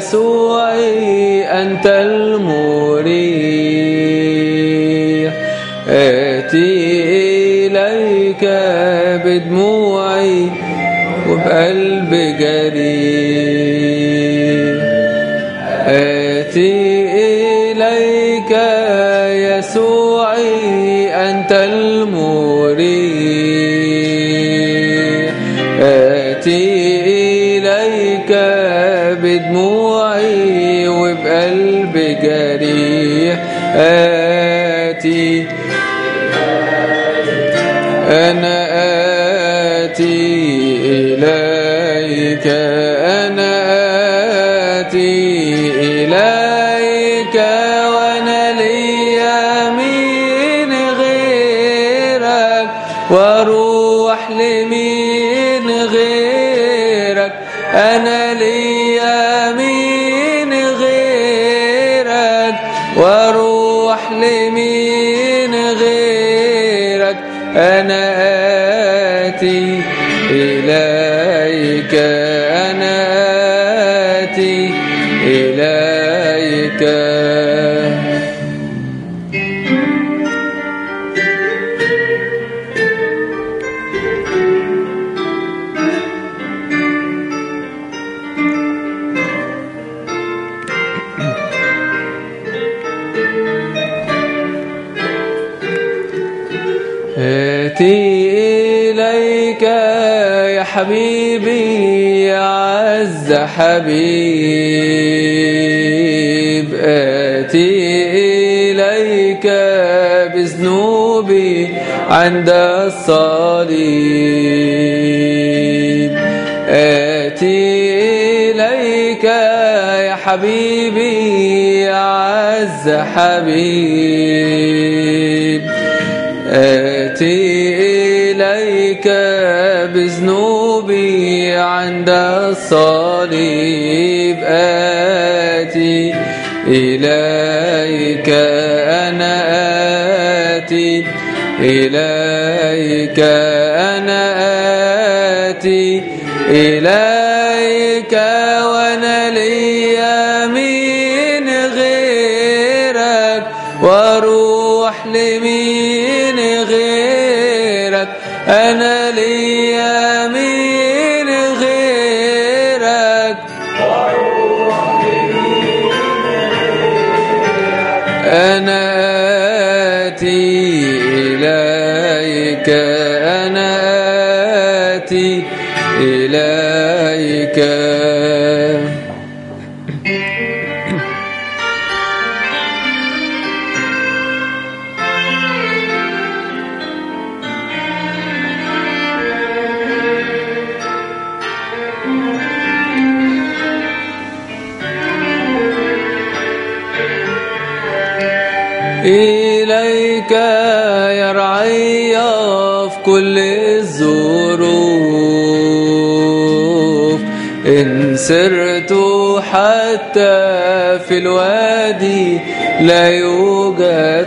يسوعي أنت المريح آتي إليك بدموعي وبقلب جريح آتي إليك يسوعي أنت المريح آتي إليك بدموعي وبقلب جريح آتي أنا آتي إليك أنا آتي إليك وأنا لي مين غيرك وأروح لمين غيرك أنا لي مين غيرك وأروح لمين غيرك أنا آتي إليك أنا آتي إليك آتي إليك يا حبيبي يا عز حبيب آتي إليك بذنوبي عند الصليب آتي إليك يا حبيبي يا عز حبيب آتي إليك بذنوبي عند الصليب آتي إليك أنا آتي إليك أنا آتي إليك وأنا لي مين غيرك وأروح لمين غيرك أنا لي مين غيرك أنا آتي إليك أنا آتي إليك إليك يا رعي في كل الظروف إن سرت حتى في الوادي لا يوجد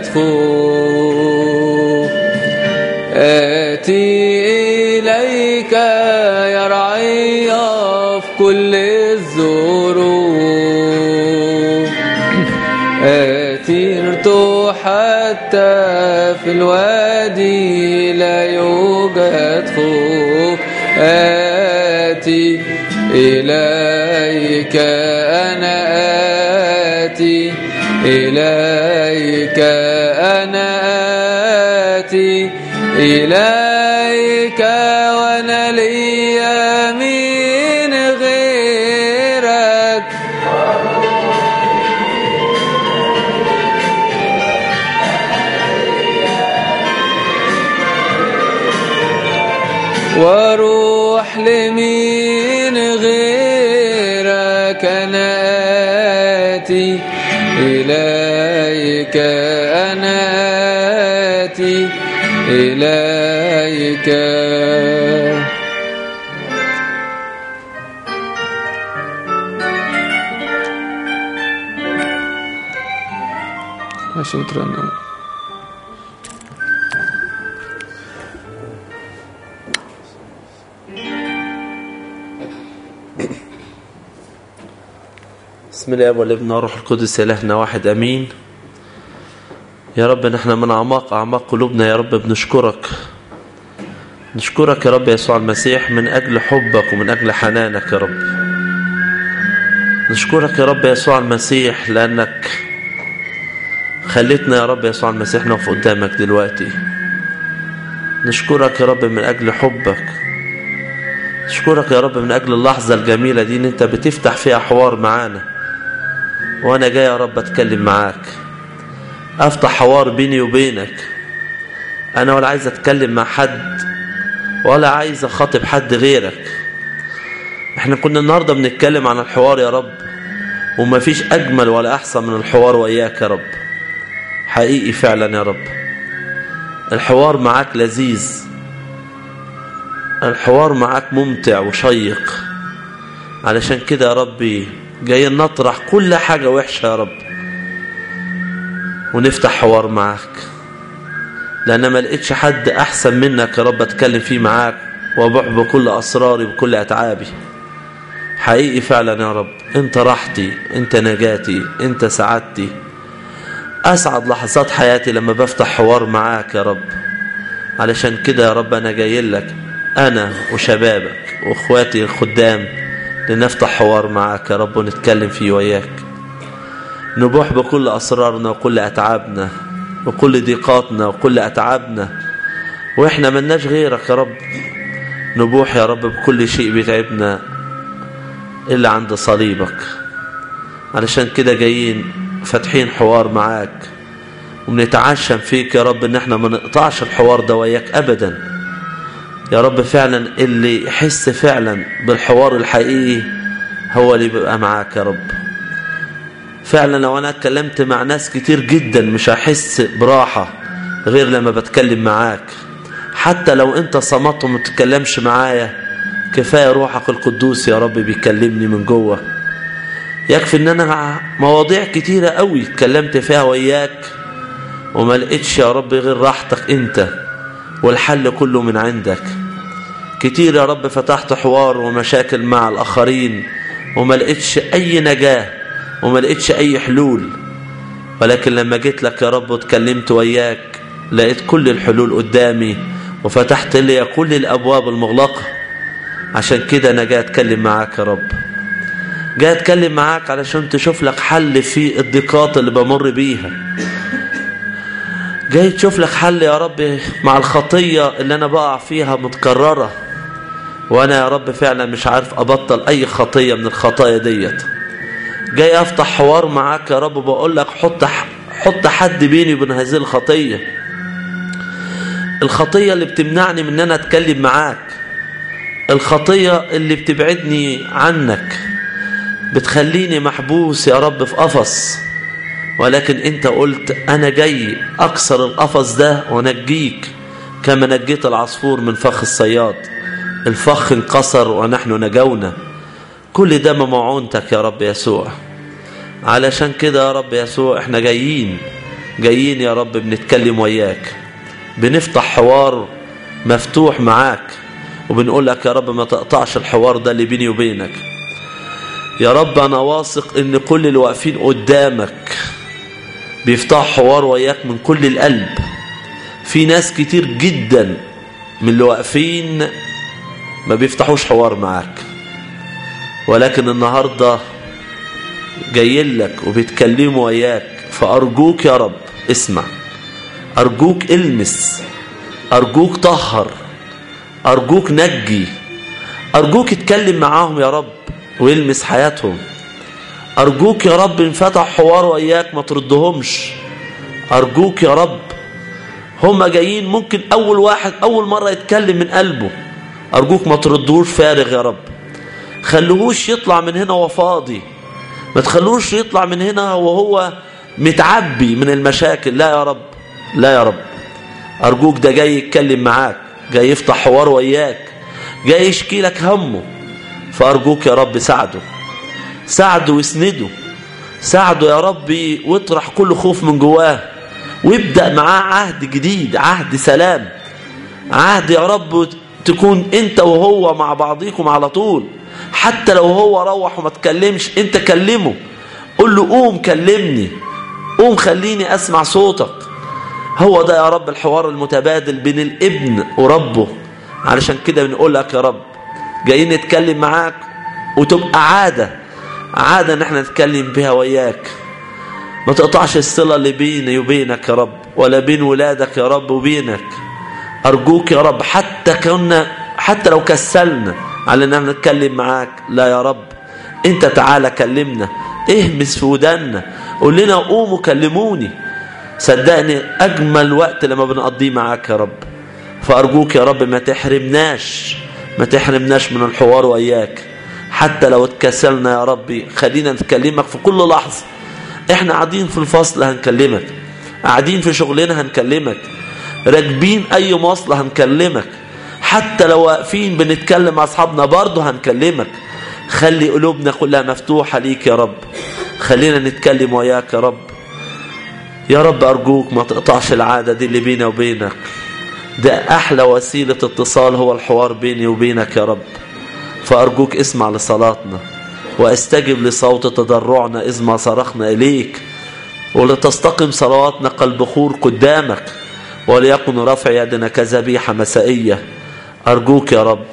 خوف آتي إليك يا رعي في كل الظروف آتيرت حتى في الوادي لا يوجد خوف آتي إليك أنا آتي إليك أنا آتي إليك وأنا لي مين غيرك واروح لمين غيرك انا اتي اليك انا اتي اليك عشان ترنم بسم الله والابن والروح القدس إلهنا واحد أمين يا رب نحن من أعماق أعماق قلوبنا يا رب بنشكرك نشكرك يا رب يسوع المسيح من أجل حبك ومن أجل حنانك يا رب نشكرك يا رب يسوع المسيح لأنك خليتنا يا رب يسوع المسيح نقف قدامك دلوقتي نشكرك يا رب من أجل حبك نشكرك يا رب من أجل اللحظة الجميلة دي إن أنت بتفتح فيها حوار معانا وأنا جاي يا رب أتكلم معاك أفتح حوار بيني وبينك أنا ولا عايز أتكلم مع حد ولا عايز أخاطب حد غيرك احنا كنا النهاردة بنتكلم عن الحوار يا رب وما فيش أجمل ولا أحسن من الحوار وإياك يا رب حقيقي فعلا يا رب الحوار معاك لذيذ الحوار معاك ممتع وشيق علشان كده يا ربي جايين نطرح كل حاجة وحشة يا رب ونفتح حوار معاك لأن ما لقيتش حد أحسن منك يا رب أتكلم فيه معاك وأبوح بكل أسراري وكل أتعابي حقيقي فعلا يا رب أنت راحتي أنت نجاتي أنت سعادتي أسعد لحظات حياتي لما بفتح حوار معاك يا رب علشان كده يا رب أنا جاي لك أنا وشبابك وإخواتي الخدام لنفتح حوار معاك يا رب ونتكلم فيه وياك نبوح بكل أسرارنا وكل أتعابنا وكل ضيقاتنا وكل أتعابنا وإحنا ملناش غيرك يا رب نبوح يا رب بكل شيء بيتعبنا إلا عند صليبك علشان كده جايين فاتحين حوار معاك وبنتعشم فيك يا رب ان احنا ما نقطعش الحوار ده وياك ابدا يا رب فعلا اللي يحس فعلا بالحوار الحقيقي هو اللي بيبقى معاك يا رب فعلا لو انا اتكلمت مع ناس كتير جدا مش هحس براحة غير لما بتكلم معاك حتى لو انت صمت وما تتكلمش معايا كفاية روحك القدوس يا رب بيكلمني من جوه يكفي ان انا مواضيع كتيرة قوي اتكلمت فيها وياك وما لقيتش يا رب غير راحتك انت والحل كله من عندك كتير يا رب فتحت حوار ومشاكل مع الاخرين وما لقيتش اي نجاة وما لقيتش اي حلول ولكن لما جيت لك يا رب واتكلمت وياك لقيت كل الحلول قدامي وفتحت لي كل الابواب المغلقة عشان كده انا جاي اتكلم معاك يا رب جاي اتكلم معاك علشان تشوف لك حل في الضيقات اللي بمر بيها جاي تشوف لك حل يا رب مع الخطية اللي انا بقع فيها متكررة وانا يا رب فعلا مش عارف ابطل اي خطية من الخطايا ديت جاي افتح حوار معاك يا رب بقول لك حط حط حد بيني وبين هذه الخطية الخطية اللي بتمنعني من ان انا اتكلم معاك الخطية اللي بتبعدني عنك بتخليني محبوس يا رب في قفص ولكن انت قلت انا جاي اكسر القفص ده ونجيك كما نجيت العصفور من فخ الصياد الفخ انكسر ونحن نجونا كل ده بمعونتك يا رب يسوع علشان كده يا رب يسوع احنا جايين جايين يا رب بنتكلم وياك بنفتح حوار مفتوح معاك وبنقول لك يا رب ما تقطعش الحوار ده اللي بيني وبينك يا رب أنا واثق إن كل اللي واقفين قدامك بيفتحوا حوار وياك من كل القلب في ناس كتير جدا من اللي واقفين ما بيفتحوش حوار معاك ولكن النهاردة جايين لك وبيتكلموا وياك فأرجوك يا رب اسمع أرجوك المس أرجوك طهر أرجوك نجي أرجوك اتكلم معاهم يا رب ويلمس حياتهم أرجوك يا رب انفتح حوار وإياك ما تردهمش أرجوك يا رب هم جايين ممكن أول واحد أول مرة يتكلم من قلبه أرجوك ما تردوش فارغ يا رب خلوهوش يطلع من هنا وهو فاضي ما تخلوش يطلع من هنا وهو متعبي من المشاكل لا يا رب لا يا رب أرجوك ده جاي يتكلم معاك جاي يفتح حوار وإياك جاي يشكي لك همه فأرجوك يا رب ساعده ساعده واسنده ساعده يا ربي واطرح كل خوف من جواه وابدأ معاه عهد جديد عهد سلام عهد يا رب تكون انت وهو مع بعضيكم على طول حتى لو هو روح وما تكلمش انت كلمه قل له قوم كلمني قوم خليني أسمع صوتك هو ده يا رب الحوار المتبادل بين الابن وربه علشان كده بنقول لك يا رب جايين نتكلم معاك وتبقى عادة عادة ان احنا نتكلم بها وياك ما تقطعش الصلة اللي بيني وبينك يا رب ولا بين ولادك يا رب وبينك أرجوك يا رب حتى كنا حتى لو كسلنا على ان احنا نتكلم معاك لا يا رب انت تعالى كلمنا اهمس في ودنا قول لنا قوموا كلموني صدقني اجمل وقت لما بنقضيه معاك يا رب فارجوك يا رب ما تحرمناش ما تحرمناش من الحوار وياك حتى لو اتكسلنا يا ربي خلينا نتكلمك في كل لحظة احنا قاعدين في الفصل هنكلمك قاعدين في شغلنا هنكلمك راكبين اي مواصلة هنكلمك حتى لو واقفين بنتكلم مع اصحابنا برضه هنكلمك خلي قلوبنا كلها مفتوحة ليك يا رب خلينا نتكلم وياك يا رب يا رب أرجوك ما تقطعش العادة دي اللي بيني وبينك ده أحلى وسيلة اتصال هو الحوار بيني وبينك يا رب فأرجوك اسمع لصلاتنا واستجب لصوت تضرعنا إذ ما صرخنا إليك ولتستقم صلواتنا كالبخور قدامك وليكن رفع يدنا كذبيحة مسائية أرجوك يا رب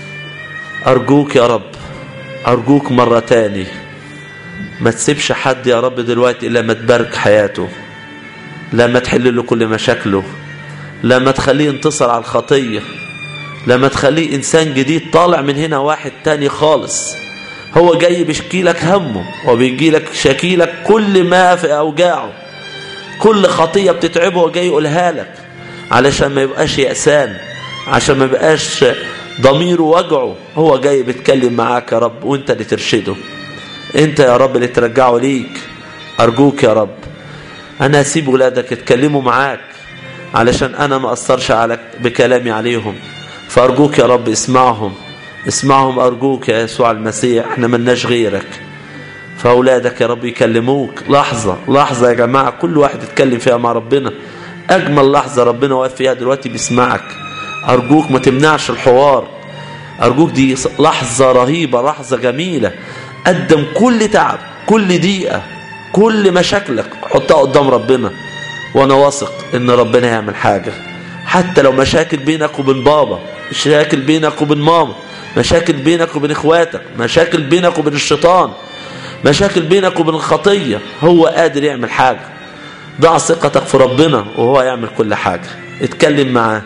أرجوك يا رب أرجوك مرة تاني ما تسيبش حد يا رب دلوقتي إلا ما تبارك حياته لما تحل له كل مشاكله لما تخليه ينتصر على الخطية لما تخليه إنسان جديد طالع من هنا واحد تاني خالص هو جاي بيشكي لك همه وبيجي لك شاكي لك كل ما في أوجاعه كل خطية بتتعبه وجاي يقولها لك علشان ما يبقاش يأسان عشان ما يبقاش ضميره وجعه هو جاي بيتكلم معاك يا رب وانت اللي ترشده انت يا رب اللي ترجعه ليك ارجوك يا رب انا هسيب ولادك يتكلموا معاك علشان انا ما اثرش على بكلامي عليهم فارجوك يا رب اسمعهم اسمعهم ارجوك يا يسوع المسيح احنا ملناش غيرك فاولادك يا رب يكلموك لحظة لحظة يا جماعة كل واحد يتكلم فيها مع ربنا اجمل لحظة ربنا واقف فيها دلوقتي بيسمعك ارجوك ما تمنعش الحوار ارجوك دي لحظة رهيبة لحظة جميلة قدم كل تعب كل دقيقة كل مشاكلك حطها قدام ربنا وانا واثق ان ربنا يعمل حاجة حتى لو مشاكل بينك وبين بابا مشاكل بينك وبين ماما مشاكل بينك وبين اخواتك مشاكل بينك وبين الشيطان مشاكل بينك وبين الخطية هو قادر يعمل حاجة ضع ثقتك في ربنا وهو يعمل كل حاجة اتكلم معاه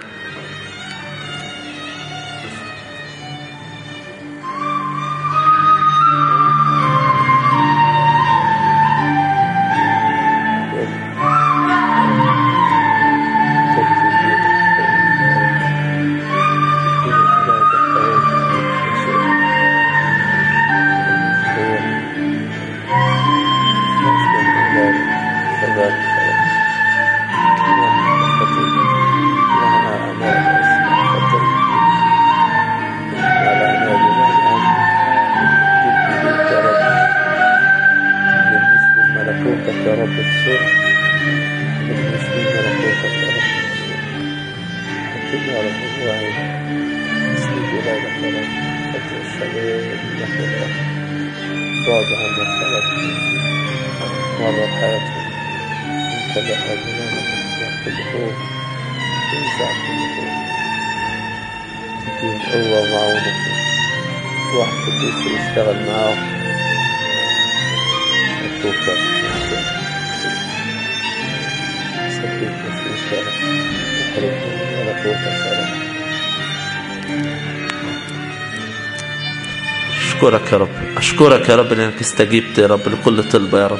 أشكرك يا رب أشكرك يا رب لأنك استجبت يا رب لكل طلبة يا رب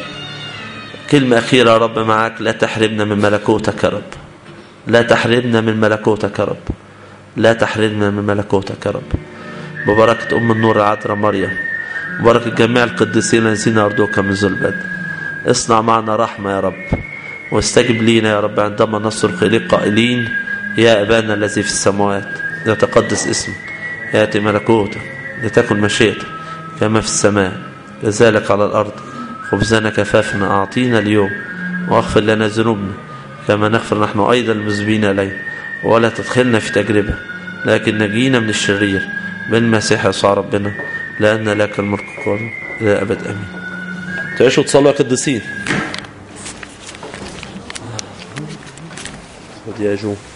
كلمة أخيرة يا رب معاك لا تحرمنا من ملكوتك يا رب لا تحرمنا من ملكوتك يا رب لا تحرمنا من ملكوتك يا رب ببركة أم النور العذراء مريم ببركة جميع القديسين الذين أرجوك من ذو البدء اصنع معنا رحمة يا رب واستجب لينا يا رب عندما نصرخ إليك قائلين يا أبانا الذي في السماوات يتقدس اسمك يأتي ملكوتك لتكن مشيئتك كما في السماء كذلك على الأرض خبزنا كفافنا أعطينا اليوم واغفر لنا ذنوبنا كما نغفر نحن أيضا المذنبين إليه ولا تدخلنا في تجربة لكن نجينا من الشرير بالمسيح يسوع ربنا لأن لك الملك كله إلى أبد أمين تعيشوا تصلوا يا قديسين خد يا جو